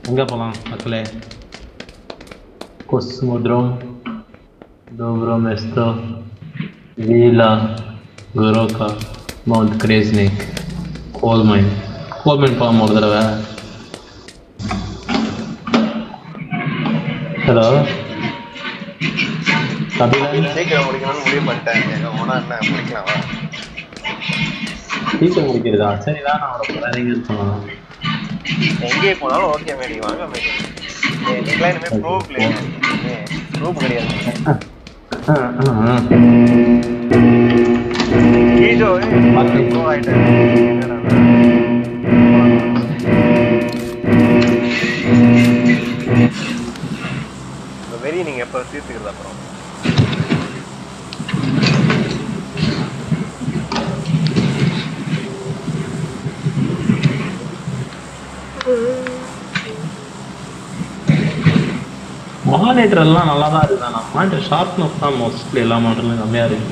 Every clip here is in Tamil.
எங்கே போகலாம் மக்களே Kosmodrom, Dobro mesto, Vila, Goroka, Mount Kresnik, Coal Mine. Coal Mine போகாம ஒரு தடவை ஹலோ கபிலன் சீக்கிரம் முடிக்கணும்னு முடிவு பண்ணிட்டேன் எங்க போனா என்ன முடிக்கலாம் வா. சீக்கிரம் முடிக்கிறதா சரிதான் நான் அவரை வேற எங்கேயும் போகலாம் எங்கே போனாலும் ஓகே மேடி வாங்க மேடி நீங்களா இனிமே ப்ரோ பிளேயர் ப்ரூப் கிடையாது ஈஜோ ப்ரோ ஆயிட்டேன் இந்த வெறி நீங்க எப்ப தீர்த்துக்கிறது அப்புறம் மானிட்டர் எல்லாம் நல்லா தான் இருக்கு ஆனால் மானிட்டர் ஷார்ப்னஸ் தான் மோஸ்ட்லி எல்லா மானிட்டர்லையும் கம்மியாக இருக்கு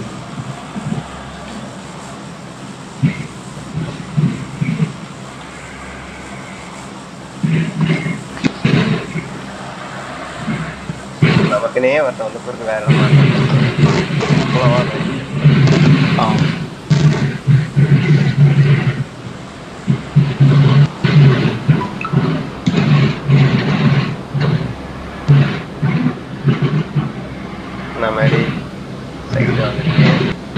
நமக்குனே ஒருத்தன் வந்து பிறகு வேற என்ன போலவா ஆ இந்த மாதிரி சைடு வந்துருக்கேன்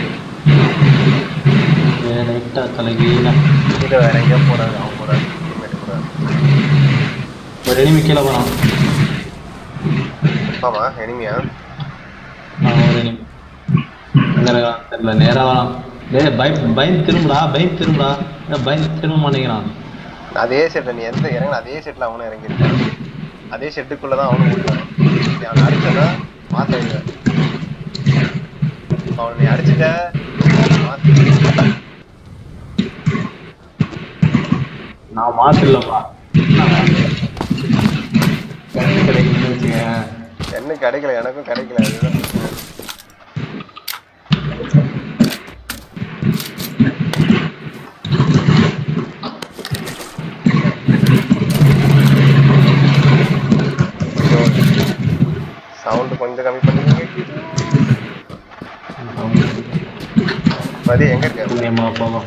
லைட்டாக தலைகீழ இது வேற எங்கேயோ போறாரு அவன் போறாரு டீம்மேட் போறாரு ஒரு எனிமி கீழே போகிறான் ஆமா எனிமியா ஒரு எனிமி எங்கே இருக்கான் தெரியல நேராக வரான் டேய் பை பயந்து திரும்புடா பயந்து திரும்புடா ஏன் பயந்து திரும்ப மாட்டேங்கிறான் அதே செட் நீ எந்த இறங்கின அதே செட்ல அவனும் இறங்கியிருக்கான் அதே செட்டுக்குள்ள தான் அவனும் ஓடுவான் நீ அவனை அடிச்சனா மாத்திடுவேன் அவனை நீ அடிச்சிட்ட மாத்தி நான் மாத்திரலப்பா கண்ணு கிடைக்குதுன்னு வச்சுக்கேன் என்ன கிடைக்கல எனக்கும் கிடைக்கல அதுதான் பிரச்சனை. சவுண்ட் கொஞ்சம் கம்மி பண்ணி மதி எங்க இருக்க புண்ணியமாக போகும்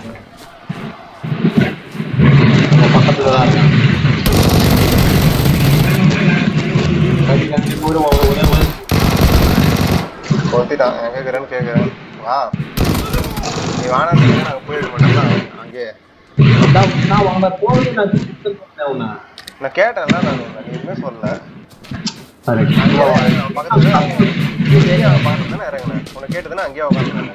உங்க பக்கத்துல தான் இருக்கேன் கடி கட்டி கூட ஒரு உதவி உதவி. கொத்திட்டான் எங்க இருக்கிறேன்னு கேட்குறேன் வா நீ வானான்னு நாங்கள் போயிட மாட்டோம்னா அங்கே நான் நான் உங்களை போகவே நான் திருப்பி சொன்னேன் உன்னை. நான் கேட்டேன்ல நான் உன்னை நீ எதுவுமே சொல்லல சரி. அங்கே அவன் பக்கத்துல ஏரியா பக்கத்துல தானே இறங்கினேன் உன்னை கேட்டதுன்னா அங்கேயே உட்காந்துருந்தேன்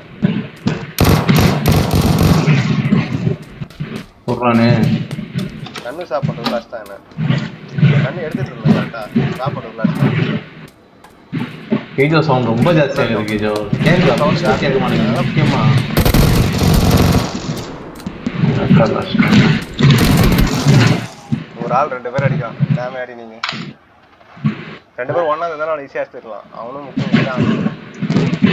சொல்றானே கண்ணு சாப்பிட்றது லாஸ்ட் தான் என்ன கண்ணு எடுத்துட்டு இருந்தேன் கரெக்டாக சாப்பிட்றது லாஸ்ட் தான் கீஜோ சவுண்ட் ரொம்ப ஜாஸ்தியாக இருக்கு கீஜோ கேட்கல சவுண்ட் கேட்க மாட்டேங்குது முக்கியமா அக்கா கஷ்டம். ஒரு ஆள் ரெண்டு பேர் அடிக்கலாம் டேமே அடி நீங்க ரெண்டு பேரும் ஒன்றா இருந்தாலும் அவனை ஈஸியாக எடுத்துக்கலாம் அவனும் முக்கியம் தான்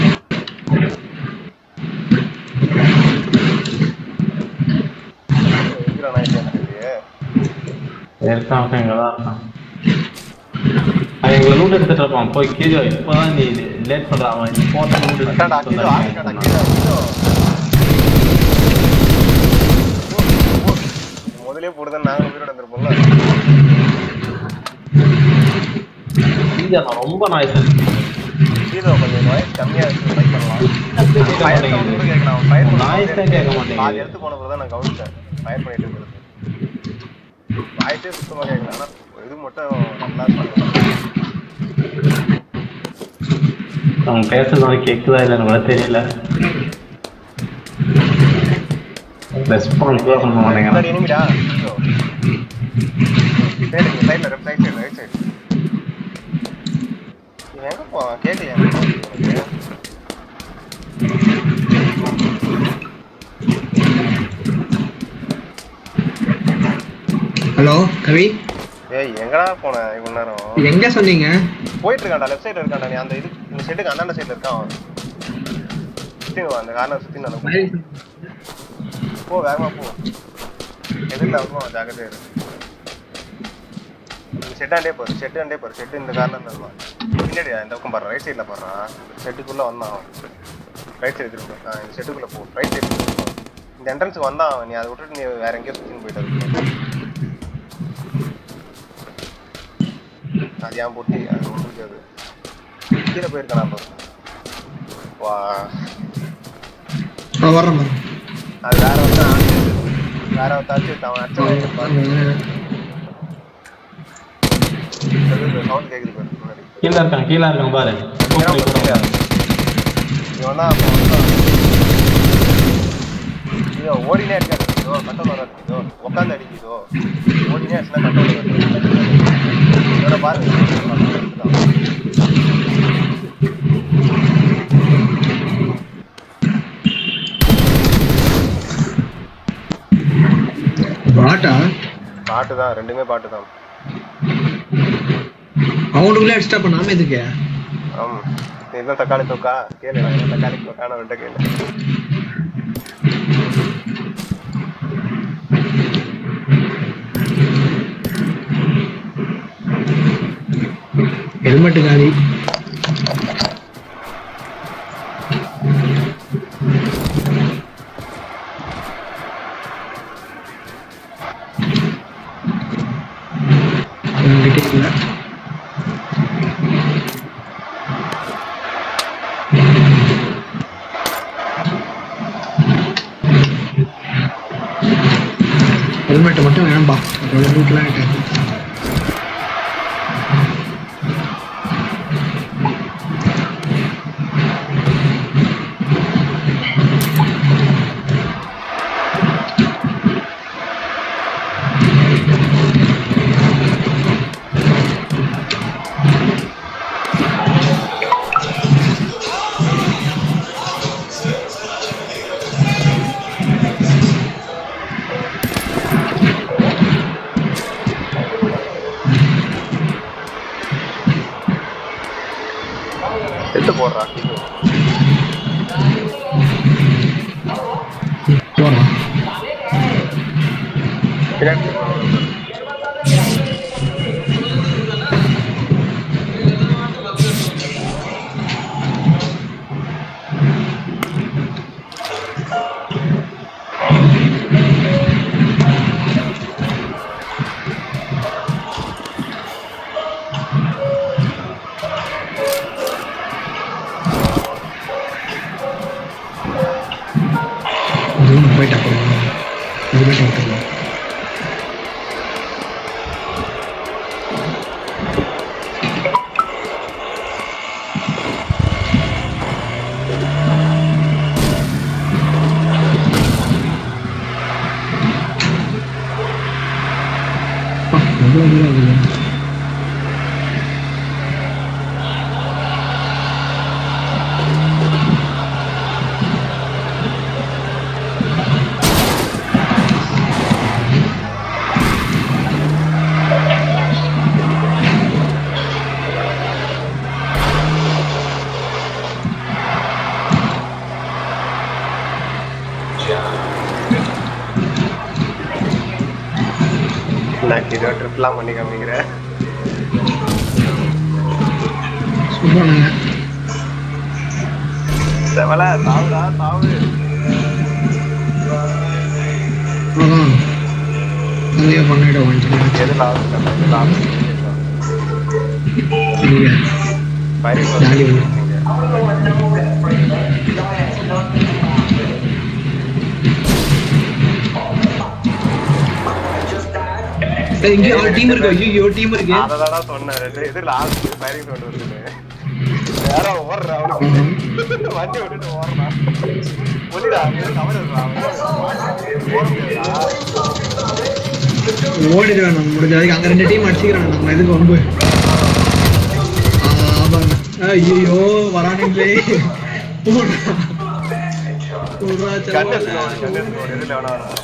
இருக்கிறான் நைட் எனக்கு இருக்கான் அவன் இங்கே தான் இருக்கான் அவன் எங்களை லூட் எடுத்துட்டு இருப்பான் போய் கீஜோ இப்போதான் நீ லேட் பண்ற அவன் நீ போட்ட லூட் அட்டாடா கீழே ஆடிக்காடா கீழே கீழே முதலே போடுதான் நாங்களும் உயிரோட இருந்திருப்போம்ல கீஜோ நான் ரொம்ப நாய்ஸ் கீழே கொஞ்சம் நாய்ஸ் கம்மியாக வச்சு ட்ரை பண்ணலாம் ஃபயர் சவுண்ட் கூட கேட்கலாம் ஃபயர் நாய்ஸ் தான் கேட்க பாதி மாட்டேங்குது எடுத்து போன பிறகு தான் நான் கவனிச்சேன் ஃபயர் பண்ணிட்டு இருக்கிறது வாய்ஸே சுத்தமாக கேட்கல ஆனால் இது மட்டும் நல்லா பண்ணலாம் அவன் பேசுறது உனக்கு கேட்குதா இல்லைன்னு கூட தெரியல ரெஸ்பான்ஸ் கூட பண்ண மாட்டேங்கிறான் முன்னாடி எனிமிடா சைடு சைடில் left side side right side இவன் எங்கே போவான் கேட்கலையா எனக்கு ஹலோ கவி ஏய் எங்கடா போன இவ்வளோ நேரம் எங்க சொன்னீங்க போயிட்டு இருக்கான்டா லெஃப்ட் சைடு இருக்கான்டா நீ அந்த இது இந்த செட்டுக்கு அந்தாண்ட சைடில் இருக்கான் அவன் சுற்றி வா அந்த கார்னர் சுற்றி நான் போ வேகமா போ எதிர்ல வருமா ஜாக்கிரதையா இரு ஷெட்டாண்டே போரு ஷெட்டாண்டே போரு ஷெட்டு இந்த கார்னர் வருவான் பின்னாடி இந்த பக்கம் பாரு ரைட் சைடில் போடுறான் ஷெட்டுக்குள்ள வந்தான் அவன் ரைட் சைடு திரும்ப ஆ இந்த ஷெட்டுக்குள்ள போ ரைட் சைடு இந்த என்ட்ரன்ஸுக்கு வந்தான் அவன் நீ அதை விட்டுட்டு நீ வேற எங்கேயோ சுற்றின்னு போயிட்டு அது ஏன் போட்டி அது ஒன்றும் இருக்காது கீழே போயிருக்கான் பாரு வா நான் வர்றேன் பாரு அது வேற ஒருத்தன் வேற ஒருத்தன் அடிச்சு அவன் அடிச்சு சவுண்ட் கேக்குது பாரு முன்னாடி கீழே இருக்கான் கீழே இருக்கான் பாரு இவன் தான் இவன் தான் அப்போ வந்தான். ஐயோ, ஓடினே இருக்காது இதோ கட்டம் வராது இதோ உட்காந்து அடிக்குதோ ஓடினே அடிச்சுனா கட்டம் வராது இதோட பாருங்க பாட்டா பாட்டு தான் ரெண்டுமே பாட்டு தான் அவனுக்குள்ளே அடிச்சிட்டா அப்ப நாம எதுக்கு ஆமா நீ தான் தக்காளி தொக்கா கேளு நான் என்ன தக்காளி தொக்கான ரெண்ட கேளு ஹெல்மெட் காலி என்கிட்ட இல்ல ஹெல்மெட் மட்டும் வேணாம்பா அதோட ரூட்லாம் இருக்காது எடுத்து போடுறா போறோம் பின்னாடி இதுவும் போயிட்டா போறோம் ஹெல்மெட் எடுத்துக்கலாம் அப்பா, எவ்வளவு தூரம் ஆகுது? நான் கிலோ ட்ரிப்லாம் பண்ணி காமிக்கிறேன் சொல்றானுங்க செவல தாவுடா தாவு அதான் அதையே பண்ணிட வாங்கிக்கலாம் எது லாபம் எது லாபம் நீங்க பயிர் ஜாலி ஒன்று இங்க ஒரு டீம் இருக்கு ஐயோ டீம் இருக்கு அததாடா சொன்னேன் ரெண்டு இது லாஸ்ட் ஃபயரிங் சவுண்ட் வருது வேற ஓடுறா அவனுக்கு வண்டி விட்டுட்டு ஓடுறான் ஒளிடா கவர் ஓடிடுவேன் நம்ம முடிஞ்ச வரைக்கும் அங்க ரெண்டு டீம் அடிச்சுக்கிறோம் நம்ம எதுக்கு வம்பு ஐயோ வரானுங்களே போடுறா. போடுறா, கண்ணு செவ்வாழை. கண்ணு எதுல வேணா வரும்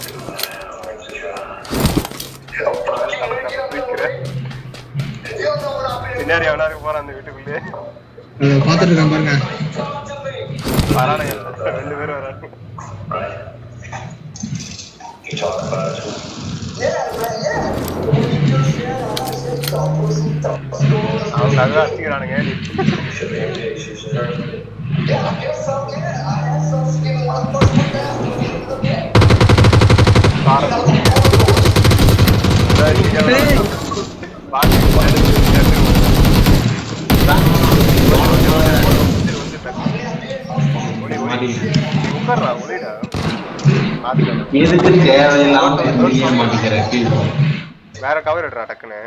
பின்னாடி எவனா இருக்கு போறான் அந்த வீட்டுக்குள்ளே அதை பார்த்துட்டு இருக்கான் பாருங்க வரானுங்க ரெண்டு பேரும் வரானுங்க அவங்க அதான் அடிச்சுக்கிறானுங்க உட்கார்றா ஒளிடா பாத்துக்கலாம் எதுக்கு தேவையில்லாம தெரிய மாட்டேங்கிற வேற கவர் எடுறா டக்குன்னு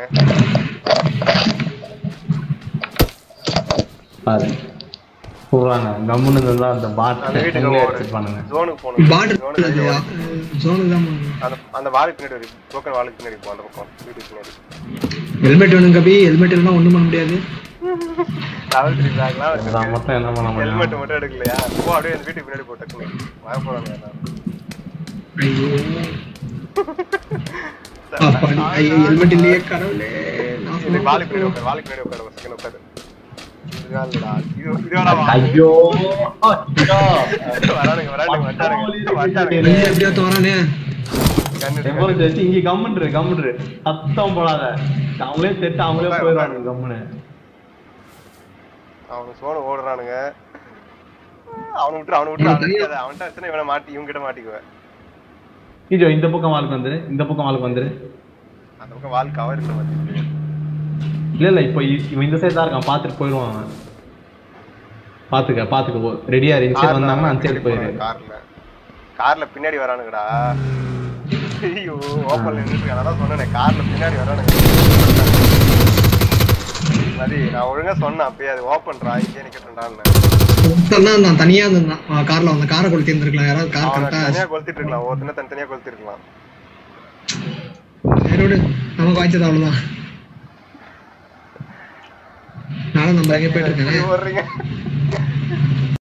பாரு சொல்றாங்க கம்முன்னு இருந்தா அந்த பாட் அந்த வீட்டுக்கு எங்களே ஒரு எடுத்துப்பானுங்க ஜோனுக்கு போகணும் பார்டர் ஜோனுக்கு வெளிய வா. ஜோனுக்கு தான் போகணும். அந்த அந்த வாளுக்கு பின்னாடி ஒரு broken வாளுக்கு பின்னாடி போ அந்த பக்கம் வீட்டுக்கு பின்னாடி ஹெல்மெட் வேணும் கபி ஹெல்மெட் இல்லைன்னா ஒண்ணும் பண்ண முடியாது லெவல் த்ரீ பேக்லாம் நான் வச்சிருக்கேன் மட்டும் என்ன பண்ண ஹெல்மெட் முடியும் மட்டும் எடுக்கலையா போ அப்படியே அந்த வீட்டுக்கு பின்னாடி போ டக்குன்னு வர போறாங்க எல்லாம். ஐயோ அப்பாடி ஐயோ ஹெல்மெட் இல்லையே கடவுளே நான் இது சொன்னேன். வாளுக்கு பின்னாடி உட்காரு வாளுக்கு பின்னாடி உட்காரு ஒரு செகண்ட் உட்காரு இதுவா இல்லடா இது இதுவாடா வா ஐயோ ஐயோ. வரானுங்க வரானுங்க வந்தானுங்க வந்தானுங்க வெளியே எப்படியோ தோறானே கண்ணு இருக்கு. எவ்வளவு வச்சு இங்க கம்முன்று கம்முன்று சத்தம் போடாத அவங்களே செட்டு அவங்களே போயிடுவானுங்க கம்முன்னு அவனுக்கு சோனு ஓடுறானுங்க அவனை விட்டு அவனை விட்டு அவனை அடிக்காத. அவன்கிட்ட எத்தனை இவனை மாட்டி இவங்க கிட்ட மாட்டிக்குவேன் ஐயோ இந்த பக்கம் வாளுக்கு வந்துரு இந்த பக்கம் வாளுக்கு வந்துரு அந்த பக்கம் வால் கவர் இருக்க மாட்டேங்குது இல்ல இல்ல இப்போ இ- இவன் இந்த சைடு தான் இருக்கான் பாத்துட்டு போயிடுவான் அவன் பாத்துக்க பாத்துக்க போ ரெடியா இந்த சைடு வந்தாங்கன்னா அந்த சைடு போயிரு கார்ல கார்ல பின்னாடி வரானுங்கடா ஐயோ ஓப்பன்ல நின்னுட்டு அதான் சொன்னேனே கார்ல பின்னாடி வரானுங்க மதி நான் ஒழுங்கா சொன்னேன் அப்பயே அது ஓப்பன்டா இங்கே நிக்கட்டும்டான்னு ஒருத்தன் தான் நான் தனியா இருந்தான் கார்ல அந்த காரை கொளுத்தி இருந்திருக்கலாம் யாராவது கார் அவனை கரெக்டா தனியா கொளுத்திட்டு இருக்கலாம் ஒருத்தனை தனித்தனியா கொளுத்தி இருக்கலாம் சரி விடு நமக்கு வாய்ச்சது அவ்வளவுதான் நானும் நம்ம எங்க போயிட்டு இருக்கேன் வர்றீங்க